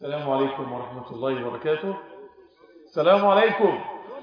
السلام عليكم ورحمة الله وبركاته السلام عليكم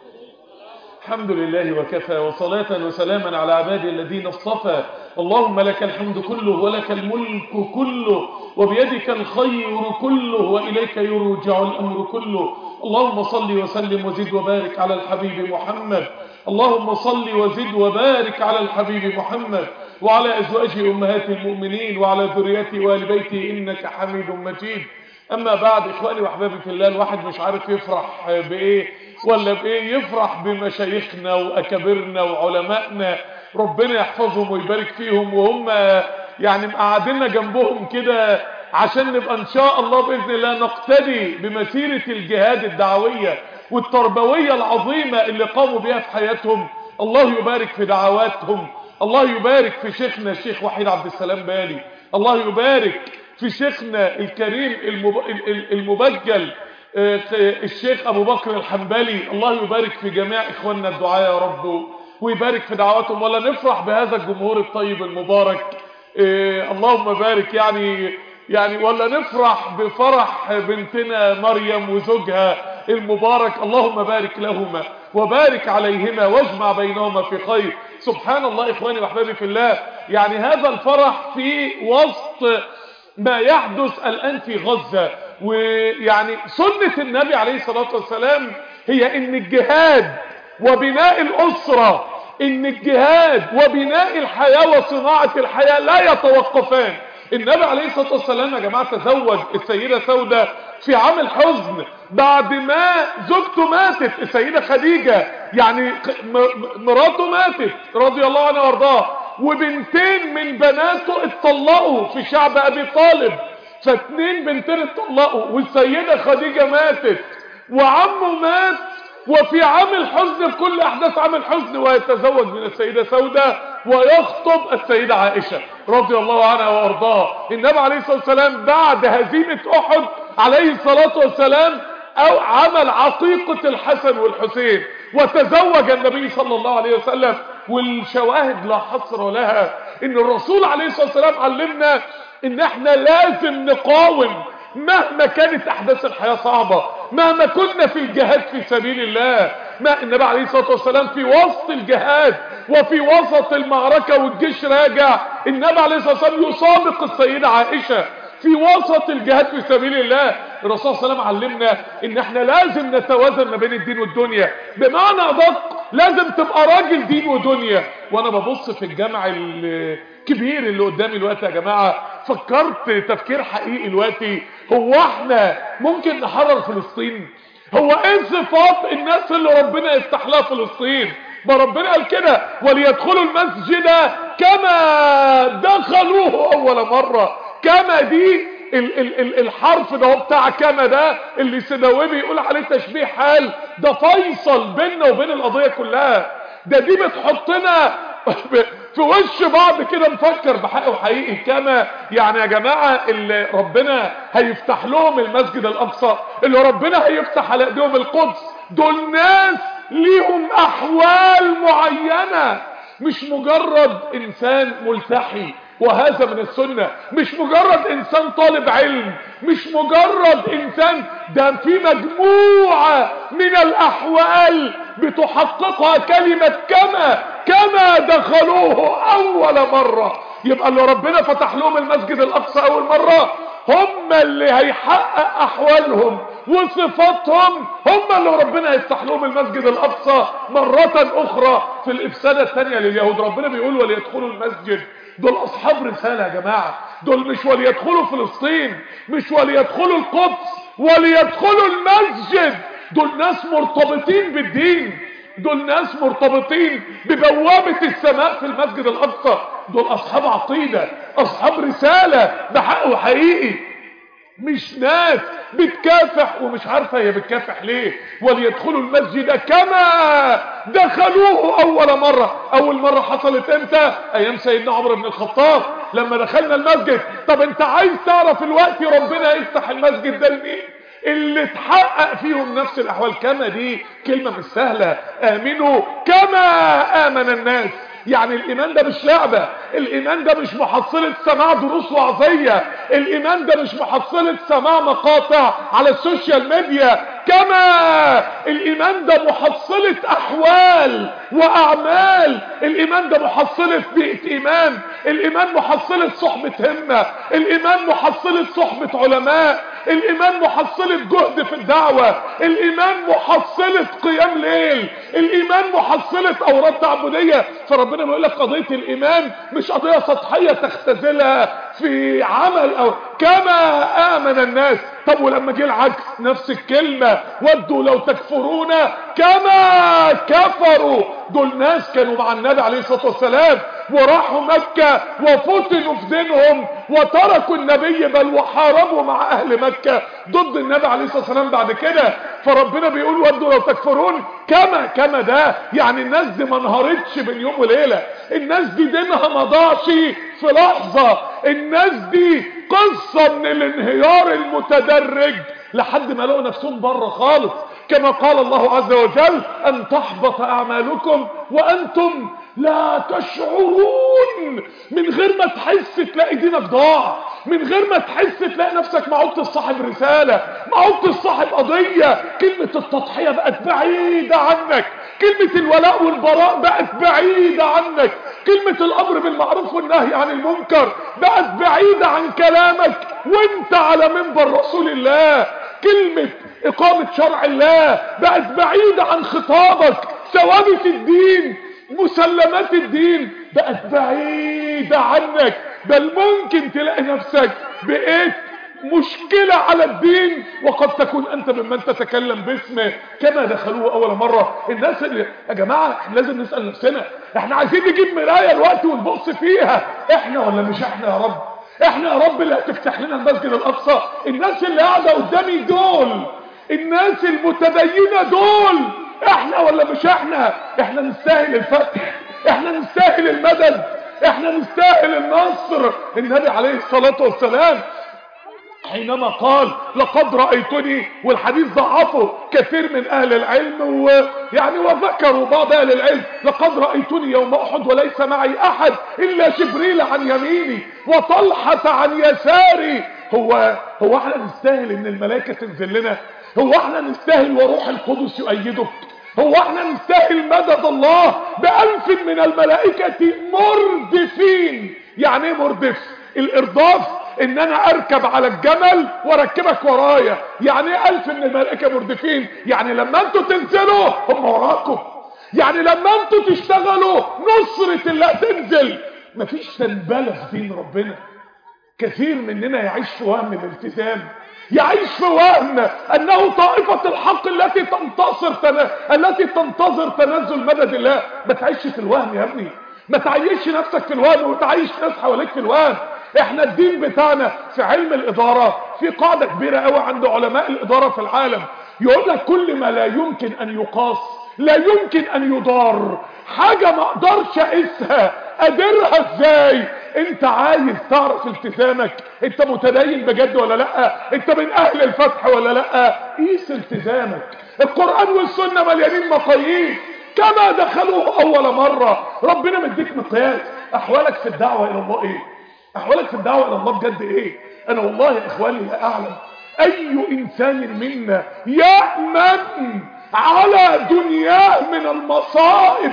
الحمد لله وكفى وصلاة وسلاما على عباده الذين اصطفى اللهم لك الحمد كله ولك الملك كله وبيدك الخير كله وإليك يرجع الأمر كله اللهم صل وسلم وزد وبارك على الحبيب محمد اللهم صل وزد وبارك على الحبيب محمد وعلى أزواجه أمهات المؤمنين وعلى ذريته وآل بيته إنك حميد مجيد أما بعد إخواني وأحبابي في الله الواحد مش عارف يفرح بإيه ولا بإيه يفرح بمشايخنا وأكابرنا وعلمائنا ربنا يحفظهم ويبارك فيهم وهم يعني مقعدنا جنبهم كده عشان نبقى إن شاء الله بإذن الله نقتدي بمسيرة الجهاد الدعوية والتربوية العظيمة اللي قاموا بها في حياتهم الله يبارك في دعواتهم الله يبارك في شيخنا الشيخ وحيد عبد السلام بالي الله يبارك في شيخنا الكريم المبجل الشيخ ابو بكر الحنبلي الله يبارك في جميع اخواننا الدعاء يا رب ويبارك في دعواتهم ولا نفرح بهذا الجمهور الطيب المبارك اللهم بارك يعني يعني ولا نفرح بفرح بنتنا مريم وزوجها المبارك اللهم بارك لهما وبارك عليهما واجمع بينهما في خير سبحان الله اخواني واحبابي في الله يعني هذا الفرح في وسط ما يحدث الآن في غزة ويعني سنة النبي عليه الصلاة والسلام هي ان الجهاد وبناء الأسرة ان الجهاد وبناء الحياة وصناعة الحياة لا يتوقفان النبي عليه الصلاة والسلام يا جماعة تزوج السيدة سودة في عام الحزن بعد ما زوجته ماتت السيدة خديجة يعني مراته ماتت رضي الله عنها وارضاها وبنتين من بناته اتطلقوا في شعب ابي طالب فاتنين بنتين اتطلقوا والسيدة خديجة ماتت وعمه مات وفي عام الحزن في كل احداث عام الحزن ويتزوج من السيدة سودة ويخطب السيدة عائشة رضي الله عنها وارضاها النبي عليه الصلاة والسلام بعد هزيمة احد عليه الصلاة والسلام او عمل عقيقة الحسن والحسين وتزوج النبي صلى الله عليه وسلم والشواهد لا حصر لها ان الرسول عليه الصلاة والسلام علمنا ان احنا لازم نقاوم مهما كانت احداث الحياة صعبة مهما كنا في الجهاد في سبيل الله ما النبي عليه الصلاة والسلام في وسط الجهاد وفي وسط المعركة والجيش راجع النبي عليه الصلاة والسلام يسابق السيدة عائشة في وسط الجهاد في سبيل الله الرسول صلى الله عليه وسلم علمنا ان احنا لازم نتوازن ما بين الدين والدنيا بمعنى ادق لازم تبقى راجل دين ودنيا وانا ببص في الجامع الكبير اللي قدامي الوقت يا جماعة فكرت تفكير حقيقي دلوقتي هو احنا ممكن نحرر فلسطين هو ايه صفات الناس اللي ربنا يفتح لها فلسطين ما ربنا قال كده وليدخلوا المسجد كما دخلوه اول مرة كما دي ال ال ال الحرف ده بتاع كما ده اللي سيداوي بيقول عليه تشبيه حال ده فيصل بيننا وبين القضية كلها ده دي بتحطنا في وش بعض كده نفكر بحق وحقيقي كما يعني يا جماعة اللي ربنا هيفتح لهم المسجد الاقصى اللي ربنا هيفتح على ايديهم القدس دول ناس ليهم احوال معينة مش مجرد انسان ملتحي وهذا من السنة مش مجرد انسان طالب علم مش مجرد انسان ده في مجموعة من الاحوال بتحققها كلمة كما كما دخلوه اول مرة يبقى اللي ربنا فتح لهم المسجد الاقصى اول مرة هم اللي هيحقق احوالهم وصفاتهم هم اللي ربنا يفتح لهم المسجد الاقصى مرة اخرى في الافسادة الثانية لليهود ربنا بيقول وليدخلوا المسجد دول اصحاب رسالة يا جماعة دول مش وليدخلوا فلسطين مش وليدخلوا القدس وليدخلوا المسجد دول ناس مرتبطين بالدين دول ناس مرتبطين ببوابة السماء في المسجد الاقصى دول اصحاب عقيدة اصحاب رسالة بحق وحقيقي مش ناس بتكافح ومش عارفة هي بتكافح ليه وليدخلوا المسجد كما دخلوه اول مرة اول مرة حصلت امتى ايام سيدنا عمر بن الخطاب لما دخلنا المسجد طب انت عايز تعرف الوقت ربنا يفتح المسجد ده لمين اللي تحقق فيهم نفس الاحوال كما دي كلمة مش سهلة امنوا كما امن الناس يعني الايمان ده مش لعبة الايمان ده مش محصلة سماع دروس وعظية الايمان ده مش محصلة سماع مقاطع على السوشيال ميديا كما الايمان ده محصلة احوال واعمال الايمان ده محصلة بيئة ايمان الايمان محصلة صحبة همة الايمان محصلة صحبة علماء الايمان محصلة جهد في الدعوة الايمان محصلة قيام ليل الايمان محصلة اوراد تعبدية فربنا بيقول لك قضية الايمان مش قضية سطحية تختزلها في عمل او كما امن الناس طب ولما جه العكس نفس الكلمة ودوا لو تكفرون كما كفروا دول ناس كانوا مع النبي عليه الصلاة والسلام وراحوا مكة وفتنوا في دينهم وتركوا النبي بل وحاربوا مع اهل مكة ضد النبي عليه الصلاة والسلام بعد كده فربنا بيقول ودوا لو تكفرون كما كما ده يعني الناس دي ما انهارتش بين يوم وليلة الناس دي دينها ما ضاعش في لحظة الناس دي قصة من الانهيار المتدرج لحد ما لقوا نفسهم بره خالص كما قال الله عز وجل ان تحبط اعمالكم وانتم لا تشعرون من غير ما تحس تلاقي دينك ضاع من غير ما تحس تلاقي نفسك ما عدتش صاحب رسالة ما عدتش صاحب قضية كلمة التضحية بقت بعيدة عنك كلمة الولاء والبراء بقت بعيدة عنك كلمة الامر بالمعروف والنهي عن المنكر بقت بعيدة عن كلامك وانت على منبر رسول الله كلمة اقامة شرع الله بقت بعيدة عن خطابك ثوابت الدين مسلمات الدين بقت بعيدة عنك بل ممكن تلاقي نفسك بقيت مشكلة على الدين وقد تكون انت ممن تتكلم باسمه كما دخلوه اول مرة الناس اللي يا جماعة احنا لازم نسأل نفسنا احنا عايزين نجيب مراية الوقت ونبص فيها احنا ولا مش احنا يا رب احنا يا رب اللي هتفتح لنا المسجد الاقصى الناس اللي قاعدة قدامي دول الناس المتدينة دول احنا ولا مش احنا احنا نستاهل الفتح احنا نستاهل المدد احنا نستاهل النصر النبي عليه الصلاة والسلام حينما قال لقد رأيتني والحديث ضعفه كثير من اهل العلم ويعني وذكروا بعض اهل العلم لقد رأيتني يوم احد وليس معي احد الا جبريل عن يميني وطلحة عن يساري هو هو احنا نستاهل ان الملائكة تنزل لنا هو احنا نستاهل وروح القدس يؤيدك هو احنا نستاهل مدد الله بألف من الملائكة مردفين يعني ايه مردف الارداف ان انا اركب على الجمل واركبك ورايا يعني ايه الف من الملائكة مردفين يعني لما انتوا تنزلوا هم وراكم يعني لما انتوا تشتغلوا نصرة الله تنزل مفيش تنبلة في دين ربنا كثير مننا يعيش في وهم الالتزام يعيش في وهم انه طائفة الحق التي تنتصر تن... التي تنتظر تنزل مدد الله ما تعيش في الوهم يا ابني ما تعيش نفسك في الوهم وتعيش ناس حواليك في الوهم احنا الدين بتاعنا في علم الادارة في قاعدة كبيرة قوي عند علماء الادارة في العالم يقول لك كل ما لا يمكن ان يقاس لا يمكن ان يدار حاجة ما اقدرش اقيسها اديرها ازاي انت عايز تعرف التزامك انت متدين بجد ولا لا انت من اهل الفتح ولا لا قيس التزامك القرآن والسنة مليانين مقاييس كما دخلوه اول مرة ربنا مديك مقياس احوالك في الدعوة الى الله ايه احوالك في الدعوة الى الله بجد ايه انا والله يا اخواني لا اعلم اي انسان منا يأمن على دنياه من المصائب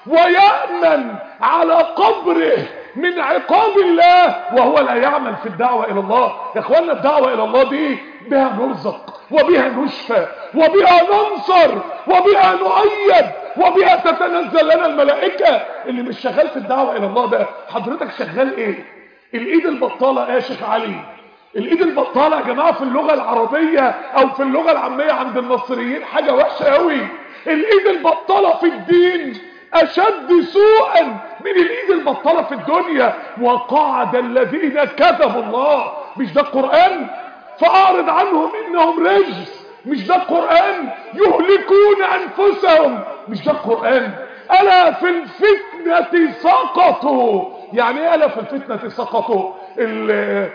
ويأمن على قبره من عقاب الله وهو لا يعمل في الدعوة الى الله يا اخوانا الدعوة الى الله دي بها نرزق وبها نشفى وبها ننصر وبها نؤيد وبها تتنزل لنا الملائكة اللي مش شغال في الدعوة الى الله ده حضرتك شغال ايه الايد البطالة يا شيخ علي الايد البطالة يا جماعة في اللغة العربية او في اللغة العامية عند المصريين حاجة وحشة قوي الايد البطالة في الدين اشد سوءا من الايد البطالة في الدنيا وقعد الذين كذبوا الله مش ده القرآن فاعرض عنهم انهم رجس مش ده القرآن يهلكون انفسهم مش ده القرآن الا في الفتنة سقطوا يعني ايه الا في الفتنة سقطوا ال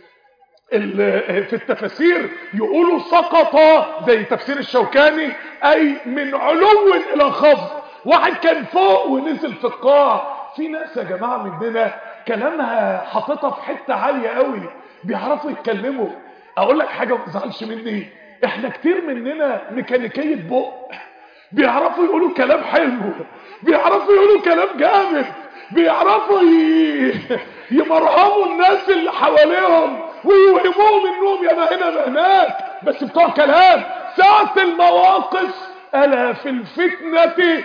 في التفاسير يقولوا سقط زي تفسير الشوكاني اي من علو الى خفض واحد كان فوق ونزل في القاع في ناس يا جماعة مننا كلامها حاططها في حتة عالية قوي بيعرفوا يتكلموا اقول لك حاجة ما تزعلش مني احنا كتير مننا ميكانيكية بق بيعرفوا يقولوا كلام حلو بيعرفوا يقولوا كلام جامد بيعرفوا ي... يمرهموا الناس اللي حواليهم ويوهموهم انهم يا ما هنا ما هناك بس بتوع كلام ساعة المواقف ألا في الفتنة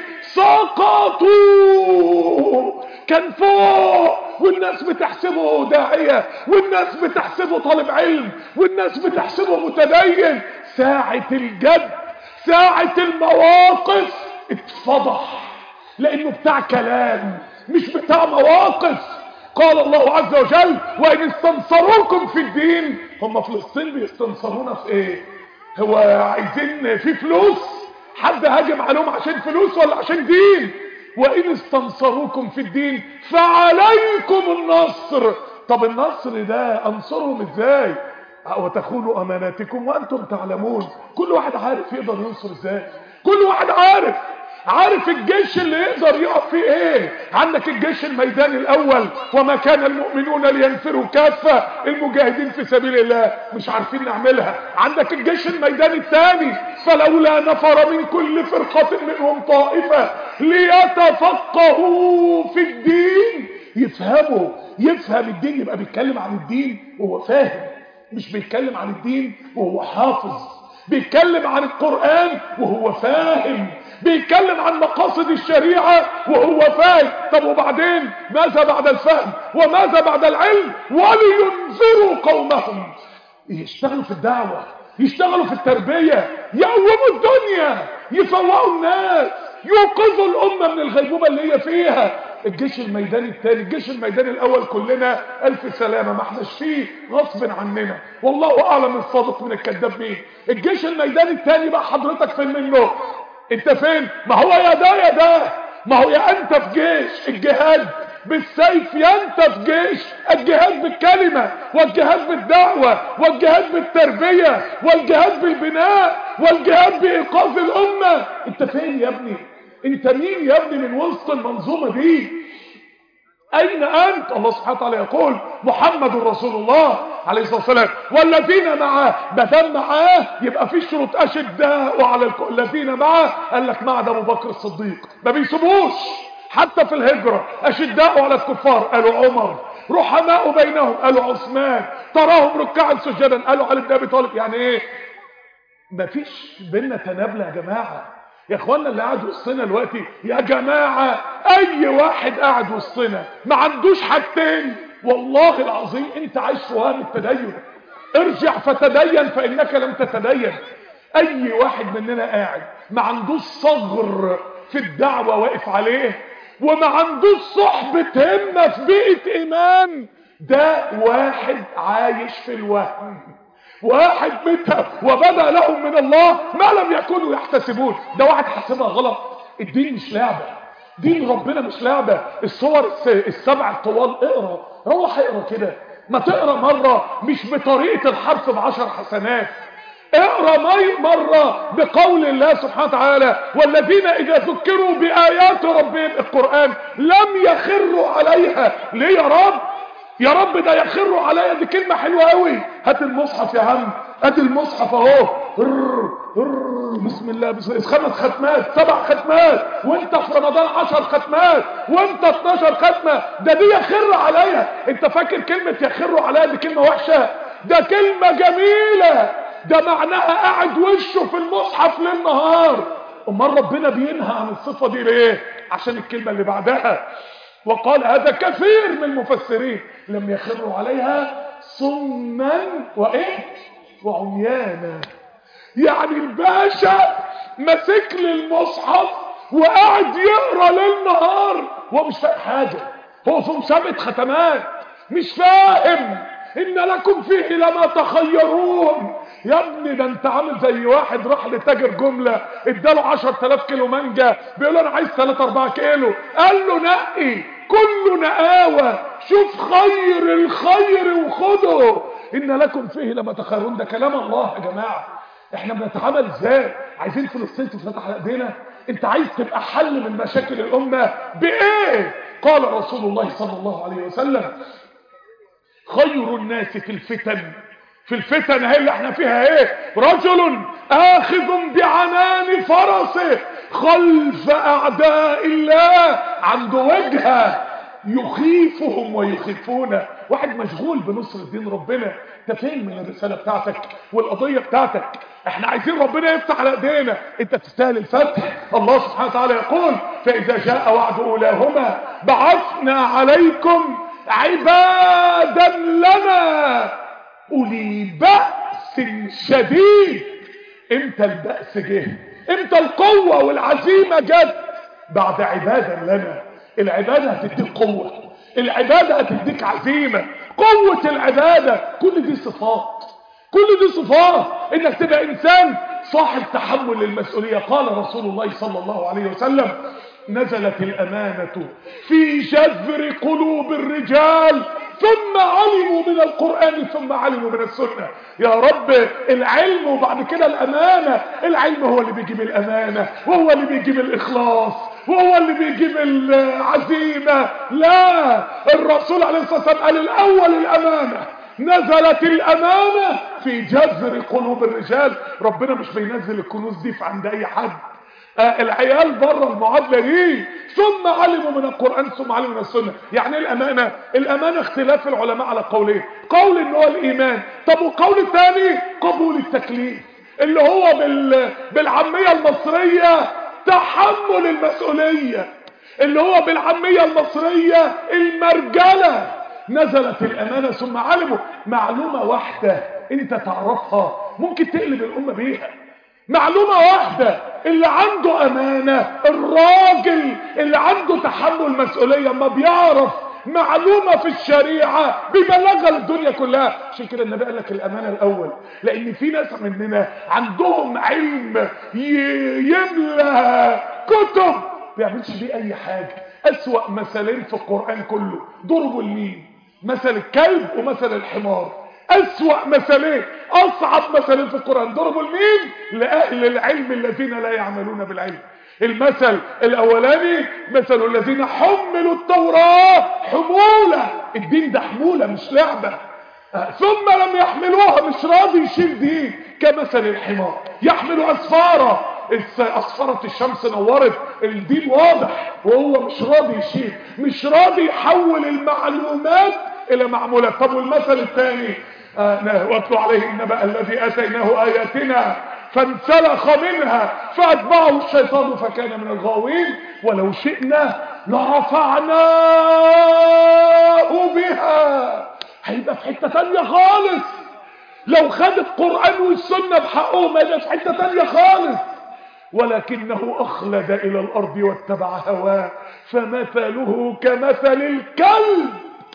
سقطوا كان فوق والناس بتحسبه داعية والناس بتحسبه طالب علم والناس بتحسبه متدين ساعة الجد ساعة المواقف اتفضح لانه بتاع كلام مش بتاع مواقف قال الله عز وجل وان استنصروكم في الدين هم فلسطين بيستنصرونا في ايه هو عايزين في فلوس حد هاجم عليهم عشان فلوس ولا عشان دين وان استنصروكم في الدين فعليكم النصر طب النصر ده انصرهم ازاي وتخونوا اماناتكم وانتم تعلمون كل واحد عارف يقدر ينصر ازاي كل واحد عارف عارف الجيش اللي يقدر يقف فيه ايه عندك الجيش الميداني الاول وما كان المؤمنون لينفروا كافة المجاهدين في سبيل الله مش عارفين نعملها عندك الجيش الميداني الثاني فلولا نفر من كل فرقة منهم طائفة ليتفقهوا في الدين يفهموا يفهم الدين يبقى بيتكلم عن الدين وهو فاهم مش بيتكلم عن الدين وهو حافظ بيتكلم عن القرآن وهو فاهم بيتكلم عن مقاصد الشريعة وهو فاهم طب وبعدين ماذا بعد الفهم وماذا بعد العلم ولينذروا قومهم يشتغلوا في الدعوة يشتغلوا في التربية يقوموا الدنيا يفوقوا الناس يوقظوا الأمة من الغيبوبة اللي هي فيها الجيش الميداني الثاني الجيش الميداني الأول كلنا ألف سلامة ما احناش فيه غصب عننا والله أعلم الصادق من الكذاب مين الجيش الميداني الثاني بقى حضرتك فين منه انت فين ما هو يا ده يا ده ما هو يا انت في جيش الجهاد بالسيف يا انت في جيش الجهاد بالكلمة والجهاد بالدعوة والجهاد بالتربية والجهاد بالبناء والجهاد بإيقاف الأمة انت فين يا ابني انت مين يا ابني من وسط المنظومة دي اين انت الله سبحانه وتعالى يقول محمد رسول الله عليه الصلاة والسلام والذين معاه بدل معاه يبقى في شروط اشداء وعلى الذين معاه قال لك مع ده ابو بكر الصديق ما بيسيبوش حتى في الهجرة اشداء على الكفار قالوا عمر رحماء بينهم قالوا عثمان تراهم ركعا سجدا قالوا علي بن ابي طالب يعني ايه مفيش بينا تنابله يا جماعه يا اخوانا اللي قاعد وسطنا دلوقتي يا جماعة اي واحد قاعد وسطنا ما عندوش حاجتين والله العظيم انت عايش في وهم التدين ارجع فتدين فانك لم تتدين اي واحد مننا قاعد ما عندوش صغر في الدعوة واقف عليه وما عندوش صحبة همة في بيئة ايمان ده واحد عايش في الوهم واحد منها وبدا لهم من الله ما لم يكونوا يحتسبون ده واحد حاسبها غلط الدين مش لعبه دين ربنا مش لعبه الصور السبع الطوال اقرا روح اقرا كده ما تقرا مره مش بطريقه الحرف بعشر حسنات اقرا مره بقول الله سبحانه وتعالى والذين اذا ذكروا بايات ربهم القران لم يخروا عليها ليه يا رب يا رب ده يخروا عليا دي كلمة حلوة قوي هات المصحف يا عم هات المصحف اهو بسم الله بسم الله خمس ختمات سبع ختمات وانت في رمضان عشر ختمات وانت 12 ختمة ده دي يخر عليا انت فاكر كلمة يخروا عليا دي كلمة وحشة ده كلمة جميلة ده معناها قاعد وشه في المصحف ليل نهار امال ربنا بينهى عن الصفة دي ليه عشان الكلمة اللي بعدها وقال هذا كثير من المفسرين لم يخروا عليها صما وايه وعميانا يعني الباشا مسك لي المصحف وقاعد يقرا ليل نهار وهو مش فاهم حاجه هو في مسابقه ختمات مش فاهم ان لكم فيه لما تخيرون يا ابني ده انت عامل زي واحد راح لتاجر جمله اداله 10000 كيلو مانجا بيقول له انا عايز 3 4 كيلو قال له نقي كله نقاوه شوف خير الخير وخده ان لكم فيه لما تخيرون ده كلام الله يا جماعه احنا بنتعامل ازاي عايزين فلسطين تتفتح على ايدينا انت عايز تبقى حل من مشاكل الامة بايه قال رسول الله صلى الله عليه وسلم خير الناس في الفتن في الفتن هي اللي احنا فيها ايه رجل اخذ بعنان فرسه خلف اعداء الله عنده وجهه يخيفهم ويخيفونه واحد مشغول بنصر الدين ربنا انت فين من الرسالة بتاعتك والقضية بتاعتك احنا عايزين ربنا يفتح على ايدينا انت تستاهل الفتح الله سبحانه وتعالى يقول فاذا جاء وعد اولاهما بعثنا عليكم عبادا لنا اولي بأس شديد امتى البأس جه امتى القوة والعزيمة جت بعد عبادا لنا العبادة هتديك قوة العبادة هتديك عزيمة قوة العبادة كل دي صفات كل دي صفات انك تبقى انسان صاحب تحمل للمسؤولية قال رسول الله صلى الله عليه وسلم نزلت الأمانة في جذر قلوب الرجال ثم علموا من القرآن ثم علموا من السنة يا رب العلم وبعد كده الأمانة العلم هو اللي بيجيب الأمانة وهو اللي بيجيب الإخلاص وهو اللي بيجيب العزيمة لا الرسول عليه الصلاة والسلام قال الأول الأمانة نزلت الأمانة في جذر قلوب الرجال ربنا مش بينزل الكنوز دي في عند أي حد آه العيال بره المعادلة دي ثم علموا من القرآن ثم علموا من السنة يعني الأمانة الأمانة اختلاف العلماء على قولين قول ان هو الإيمان طب والقول الثاني قبول التكليف اللي هو بال... بالعامية المصرية تحمل المسؤولية اللي هو بالعامية المصرية المرجلة نزلت الأمانة ثم علموا معلومة واحدة انت تعرفها ممكن تقلب الأمة بيها معلومة واحدة اللي عنده أمانة الراجل اللي عنده تحمل مسؤولية ما بيعرف معلومة في الشريعة بيبلغها للدنيا كلها عشان كده النبي قال لك الأمانة الأول لأن في ناس مننا عندهم علم يملى كتب بيعملش بيه أي حاجة أسوأ مثالين في القرآن كله ضربوا المين مثل الكلب ومثل الحمار أسوأ مثلين أصعب مثلين في القرآن ضربوا المين لأهل العلم الذين لا يعملون بالعلم المثل الأولاني مثل الذين حملوا التوراة حمولة الدين ده حمولة مش لعبة ثم لم يحملوها مش راضي يشيل دين كمثل الحمار يحمل أسفارة أسفارة الشمس نورت الدين واضح وهو مش راضي يشيل مش راضي يحول المعلومات إلى معمولات طب والمثل الثاني آه واتلو عليه النبأ الذي أتيناه آياتنا فانسلخ منها فأتبعه الشيطان فكان من الغاوين ولو شئنا لرفعناه بها هيبقى في حتة تانية خالص لو خد القرآن والسنة بحقهم هيبقى في حتة تانية خالص ولكنه أخلد إلى الأرض واتبع هواه فمثله كمثل الكلب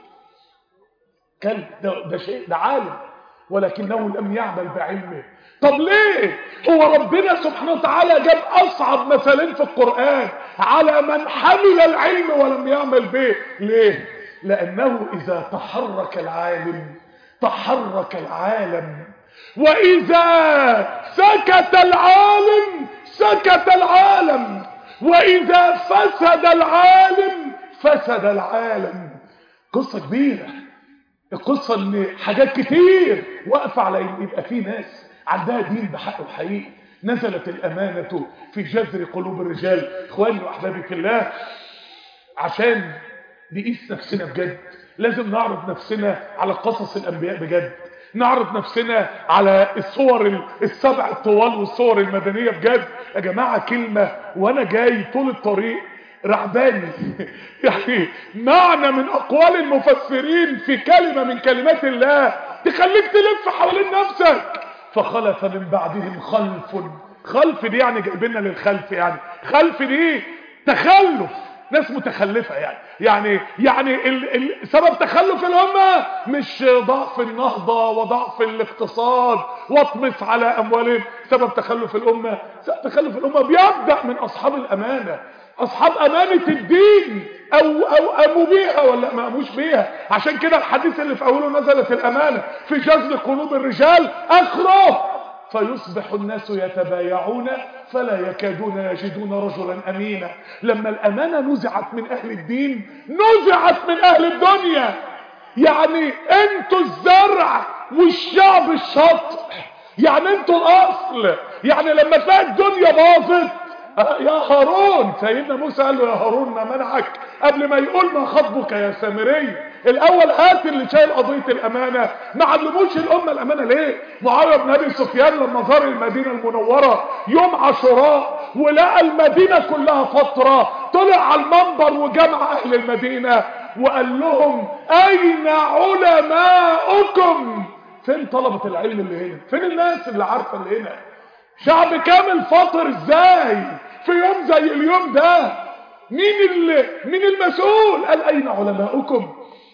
كلب ده, ده شيء ده عالم ولكنه لم يعمل بعلمه طب ليه هو ربنا سبحانه وتعالى جاب أصعب مثلين في القرآن على من حمل العلم ولم يعمل به ليه لأنه إذا تحرك العالم تحرك العالم وإذا سكت العالم سكت العالم وإذا فسد العالم فسد العالم قصة كبيرة القصة ان حاجات كتير واقفة على ان يبقى في ناس عندها دين بحق وحقيقي نزلت الأمانة في جذر قلوب الرجال إخواني وأحبابي في الله عشان نقيس نفسنا بجد لازم نعرض نفسنا على قصص الأنبياء بجد نعرض نفسنا على الصور السبع الطوال والصور المدنية بجد يا جماعة كلمة وانا جاي طول الطريق رعباني يعني معنى من اقوال المفسرين في كلمة من كلمات الله تخليك تلف حوالين نفسك فخلف من بعدهم خلف خلف دي يعني جايبيننا للخلف يعني خلف دي تخلف ناس متخلفة يعني يعني يعني ال ال سبب تخلف الأمة مش ضعف النهضة وضعف الاقتصاد واطمس على أموالهم سبب تخلف الأمة سبب تخلف الأمة بيبدأ من أصحاب الأمانة أصحاب أمانة الدين أو, أو أموا بيها ولا ما أموش بيها عشان كده الحديث اللي في أوله نزلت الأمانة في جذب قلوب الرجال أخره فيصبح الناس يتبايعون فلا يكادون يجدون رجلا أمينا لما الأمانة نزعت من أهل الدين نزعت من أهل الدنيا يعني انتوا الزرع والشعب الشطر يعني انتوا الأصل يعني لما تلاقي الدنيا باظت يا هارون سيدنا موسى قال له يا هارون ما منعك قبل ما يقول ما خطبك يا سامري الاول هات اللي شايل قضيه الامانه ما علموش الامه الامانه ليه معاويه بن ابي سفيان لما زار المدينه المنوره يوم عاشوراء ولقى المدينه كلها فتره طلع على المنبر وجمع اهل المدينه وقال لهم اين علماؤكم فين طلبه العلم اللي هنا فين الناس اللي عارفه اللي هنا شعب كامل فاطر ازاي في يوم زي اليوم ده مين اللي مين المسؤول قال اين علماؤكم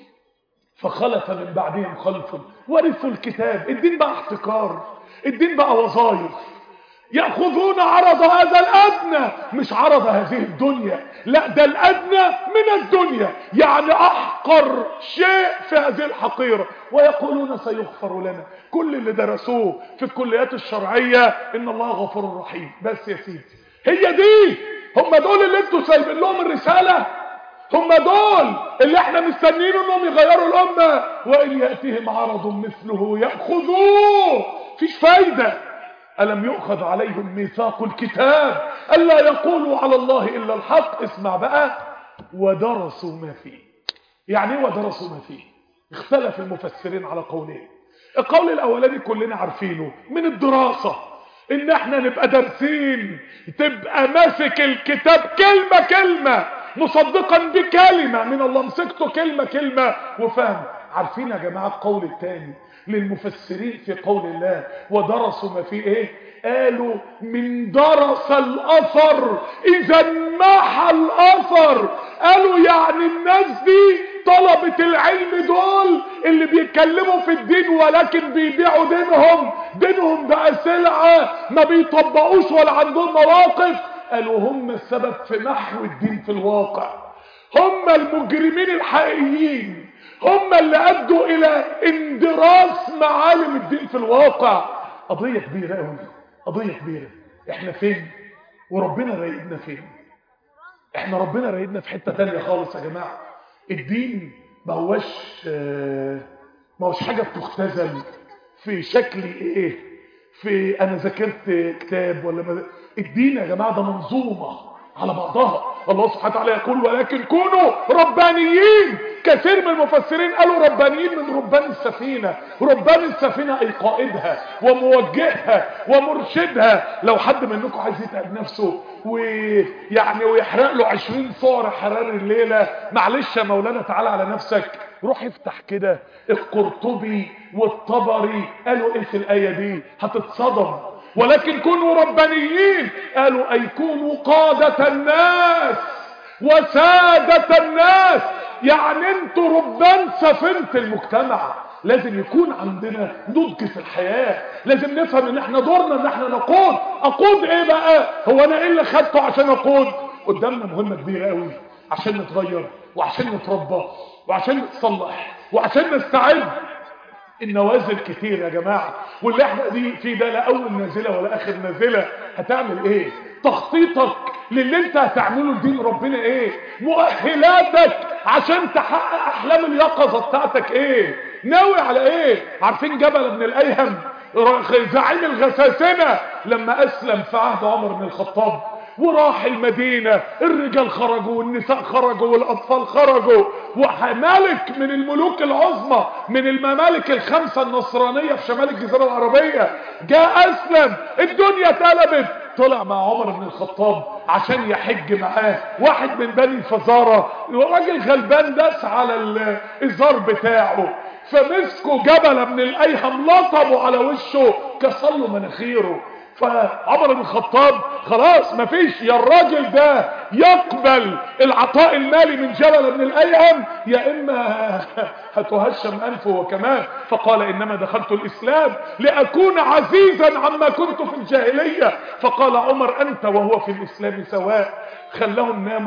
فخلف من بعدهم خلف ورثوا الكتاب الدين بقى احتكار الدين بقى وظائف ياخذون عرض هذا الادنى مش عرض هذه الدنيا لا ده الادنى من الدنيا يعني احقر شيء في هذه الحقيره ويقولون سيغفر لنا كل اللي درسوه في الكليات الشرعيه ان الله غفور رحيم بس يا سيدي هي دي هم دول اللي انتوا سايبين لهم الرساله هم دول اللي احنا مستنيين انهم يغيروا الامه وان ياتهم عرض مثله ياخذوه فيش فايده ألم يؤخذ عليهم ميثاق الكتاب ألا يقولوا على الله إلا الحق اسمع بقى ودرسوا ما فيه يعني ايه ودرسوا ما فيه اختلف المفسرين على قولين القول الأولاني كلنا عارفينه من الدراسة ان احنا نبقى دارسين تبقى ماسك الكتاب كلمة كلمة مصدقا بكلمة من الله مسكته كلمة كلمة وفهم عارفين يا جماعة القول الثاني للمفسرين في قول الله ودرسوا ما فيه ايه قالوا من درس الاثر اذا محى الاثر قالوا يعني الناس دي طلبة العلم دول اللي بيتكلموا في الدين ولكن بيبيعوا دينهم دينهم بقى سلعة ما بيطبقوش ولا عندهم مواقف قالوا هم السبب في محو الدين في الواقع هم المجرمين الحقيقيين هم اللي ادوا الى اندراس معالم الدين في الواقع قضية كبيرة قوي قضية كبيرة احنا فين وربنا رايدنا فين احنا ربنا رايدنا في حتة تانية خالص يا جماعة الدين ما هوش ما هوش حاجة بتختزل في شكل ايه في انا ذاكرت كتاب ولا ما الدين يا جماعة ده منظومة على بعضها الله سبحانه وتعالى يقول ولكن كونوا ربانيين كثير من المفسرين قالوا ربانيين من ربان السفينة ربان السفينة اي قائدها وموجهها ومرشدها لو حد منكم عايز يتعب نفسه ويعني ويحرق له 20 صور حرار الليلة معلش يا مولانا تعالى على نفسك روح افتح كده القرطبي والطبري قالوا ايه في الآية دي هتتصدم ولكن كونوا ربانيين قالوا اي كونوا قادة الناس وسادة الناس يعني انتوا ربان سفينة المجتمع لازم يكون عندنا نضج في الحياة لازم نفهم ان احنا دورنا ان احنا نقود اقود ايه بقى هو انا ايه اللي خدته عشان اقود قدامنا مهمة كبيرة قوي عشان نتغير وعشان نتربى وعشان نتصلح وعشان نستعد النوازل كتير يا جماعة واللي احنا دي في ده لا اول نازلة ولا اخر نازلة هتعمل ايه تخطيطك للي انت هتعمله لدين ربنا ايه مؤهلاتك عشان تحقق احلام اليقظة بتاعتك ايه ناوي على ايه عارفين جبل ابن الايهم زعيم الغساسنة لما اسلم في عهد عمر بن الخطاب وراح المدينة الرجال خرجوا والنساء خرجوا والأطفال خرجوا وملك من الملوك العظمى من الممالك الخمسة النصرانية في شمال الجزيرة العربية جاء أسلم الدنيا اتقلبت طلع مع عمر بن الخطاب عشان يحج معاه واحد من بني فزارة راجل غلبان داس على الازار بتاعه فمسكوا جبل من الايهم لطموا على وشه كسر له مناخيره فعمر بن الخطاب خلاص مفيش يا الراجل ده يقبل العطاء المالي من جبل بن الايهم يا اما هتهشم انفه وكمان فقال انما دخلت الاسلام لاكون عزيزا عما كنت في الجاهليه فقال عمر انت وهو في الاسلام سواء خلاهم ناموا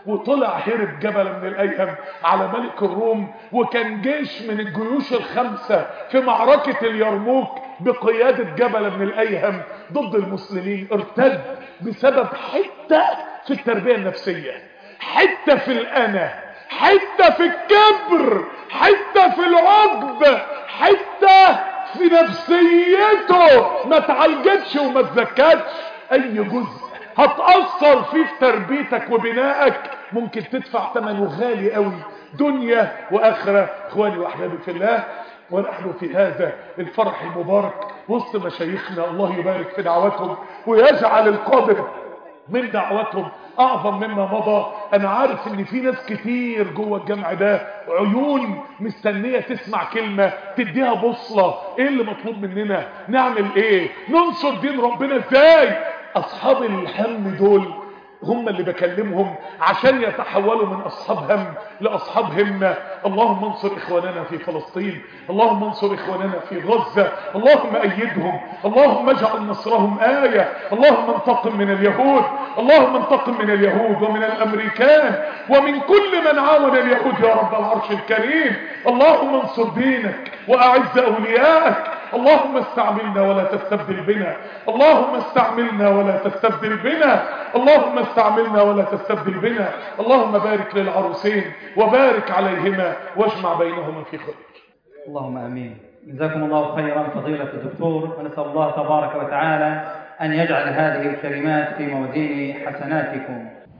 وطلع هرب جبل من الايهم على ملك الروم وكان جيش من الجيوش الخمسة في معركة اليرموك بقيادة جبل من الايهم ضد المسلمين ارتد بسبب حتة في التربية النفسية حتة في الانا حتة في الكبر حتة في العجب حتة في نفسيته ما تعالجتش وما تزكتش اي جزء هتأثر فيه في تربيتك وبنائك ممكن تدفع ثمنه غالي قوي دنيا واخرة اخواني واحبابي في الله ونحن في هذا الفرح المبارك وسط مشايخنا الله يبارك في دعواتهم ويجعل القادر من دعوتهم اعظم مما مضى انا عارف ان في ناس كتير جوه الجمع ده عيون مستنيه تسمع كلمه تديها بوصله ايه اللي مطلوب مننا نعمل ايه ننصر دين ربنا ازاي اصحاب الهم دول هم اللي بكلمهم عشان يتحولوا من اصحاب هم لاصحاب همه اللهم انصر اخواننا في فلسطين اللهم انصر اخواننا في غزه اللهم ايدهم اللهم اجعل نصرهم ايه اللهم انتقم من اليهود اللهم انتقم من اليهود ومن الامريكان ومن كل من عاون اليهود يا رب العرش الكريم اللهم انصر دينك واعز اوليائك اللهم استعملنا ولا تستبدل بنا اللهم استعملنا ولا تستبدل بنا اللهم استعملنا ولا تستبدل بنا اللهم بارك للعروسين وبارك عليهما واجمع بينهما في خير اللهم امين جزاكم الله خيرا فضيلة الدكتور ونسأل الله تبارك وتعالى أن يجعل هذه الكلمات في موازين حسناتكم